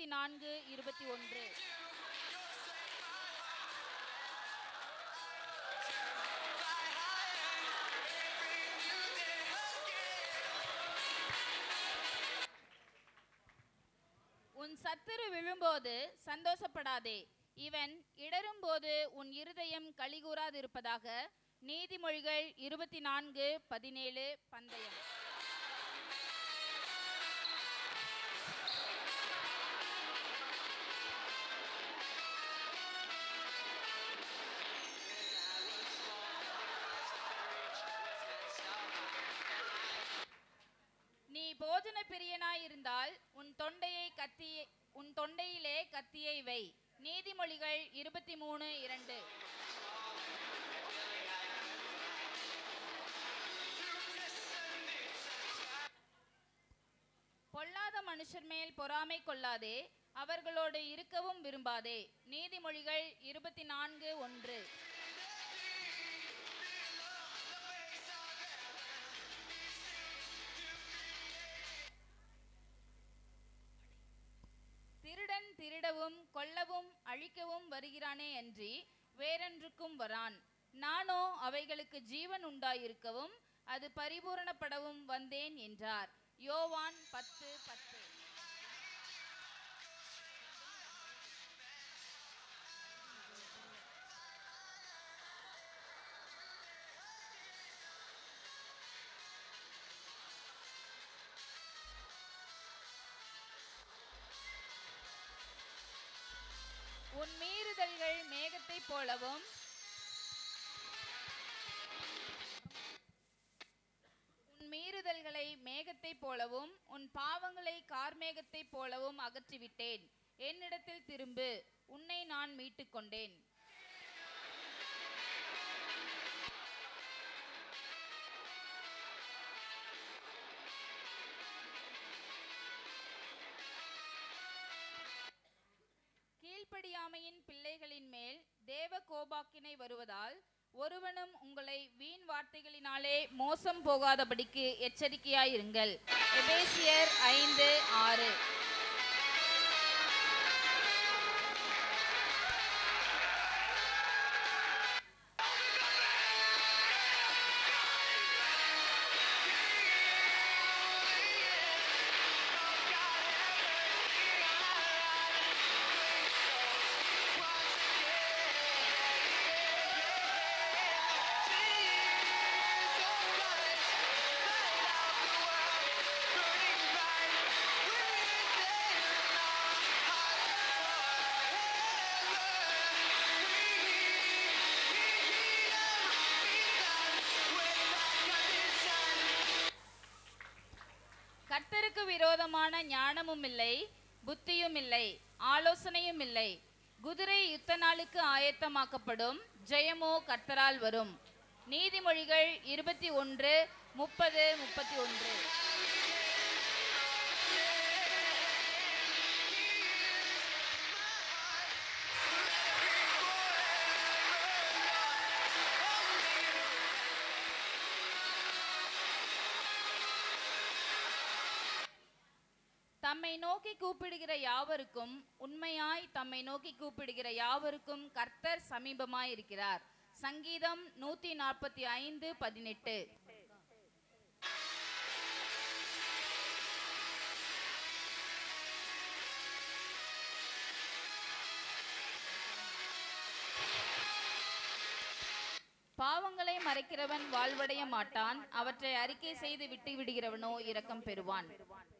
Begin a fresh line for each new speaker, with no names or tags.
நான்கு இருபத்தி ஒன்று உன் சத்துரு விழும்போது சந்தோஷப்படாதே இவன் இடரும்போது உன் இருதயம் கலிகூறாதிருப்பதாக நீதிமொழிகள் இருபத்தி நான்கு பதினேழு பந்தயம் நீ போஜன பிரியனாயிருந்தால் உன் தொண்டையை கத்தியை உன் தொண்டையிலே கத்தியை வை நீதிமொழிகள் இருபத்தி மூணு இரண்டு பொல்லாத மனுஷர் மேல் பொறாமை கொள்ளாதே அவர்களோடு இருக்கவும் விரும்பாதே நீதிமொழிகள் இருபத்தி நான்கு ஒன்று திருடன் திருடவும் கொல்லவும் அழிக்கவும் வருகிறானே அன்றி வேறொன்றுக்கும் வரான் நானோ அவைகளுக்கு ஜீவன் உண்டாயிருக்கவும் அது பரிபூரணப்படவும் வந்தேன் என்றார் யோவான் பத்து பத்து உன் மீறுதல்கள் மேகத்தைப் போலவும் உன் மீறுதல்களை மேகத்தைப் போலவும் உன் பாவங்களை கார்மேகத்தைப் போலவும் அகற்றிவிட்டேன் என்னிடத்தில் திரும்பு உன்னை நான் மீட்டுக் கொண்டேன் கீழ்ப்படியாமையின் பிள்ளைகளின் மேல் தேவ கோபாக்கினை வருவதால் ஒருவனும் உங்களை வீண் வார்த்தைகளினாலே மோசம் போகாதபடிக்கு எச்சரிக்கையாயிருங்கள் எபேசியர் ஐந்து ஆறு கர்த்தருக்கு விரோதமான ஞானமும் இல்லை புத்தியும் இல்லை ஆலோசனையும் இல்லை குதிரை யுத்த நாளுக்கு ஆயத்தமாக்கப்படும் ஜெயமோ கர்த்தரால் வரும் நீதிமொழிகள் இருபத்தி ஒன்று முப்பது முப்பத்தி ஒன்று தம்மை நோக்கி கூப்பிடுகிற யாவருக்கும் உண்மையாய் தம்மை நோக்கி கூப்பிடுகிற யாவருக்கும் கர்த்தர் சமீபமாய் இருக்கிறார் சங்கீதம் நூத்தி நாற்பத்தி ஐந்து பதினெட்டு பாவங்களை மறைக்கிறவன் வாழ்வடைய மாட்டான் அவற்றை அறிக்கை செய்து விட்டு விடுகிறவனோ இரக்கம் பெறுவான்